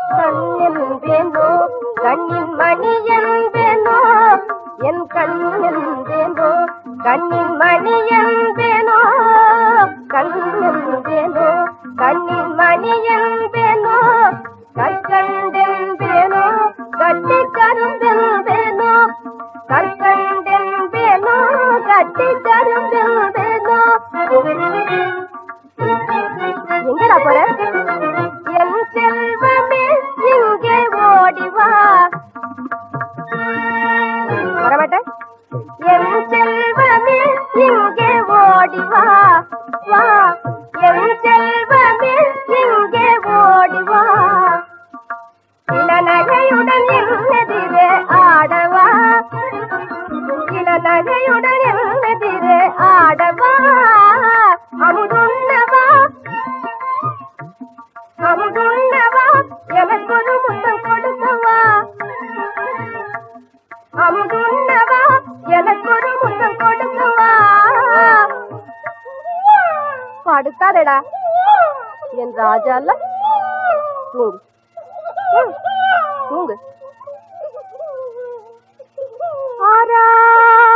கண் என்பேனோ கண்ணின் மணி என்பேனோ என் கண் என்பேனோ கண்ணின் மணி என்பேனோ கண் என்பேனோ கண்ணின் மணி என்பேனோ கற்கண்டென்பேனோ கட்டி கருந்தென்பேனோ கற்கண்டென்பேனோ கட்டி கருந்தென்பேனோ எங்கடா போற என் செல்வமே இங்கே ஓடி வா வரமாட்டேன் என் செல்வமே இங்கே ஓடி வா வா என் செல்வமே இங்கே ஓடி வா இளநகையுடன் என்னெதிரே ஆடவா இளநகையுடன் என்னெதிரே ஆடவா அமுதுண்ணவா அமுதுண்ணவா எனக்கொரு முத்தம் கொடுக்கவா அமுதுண்ணவா எனக்கொரு முத்தம் கொடுக்கவா படுத்தாதடா என் ராஜால தூங்கு ம், தூங்கு ஆரா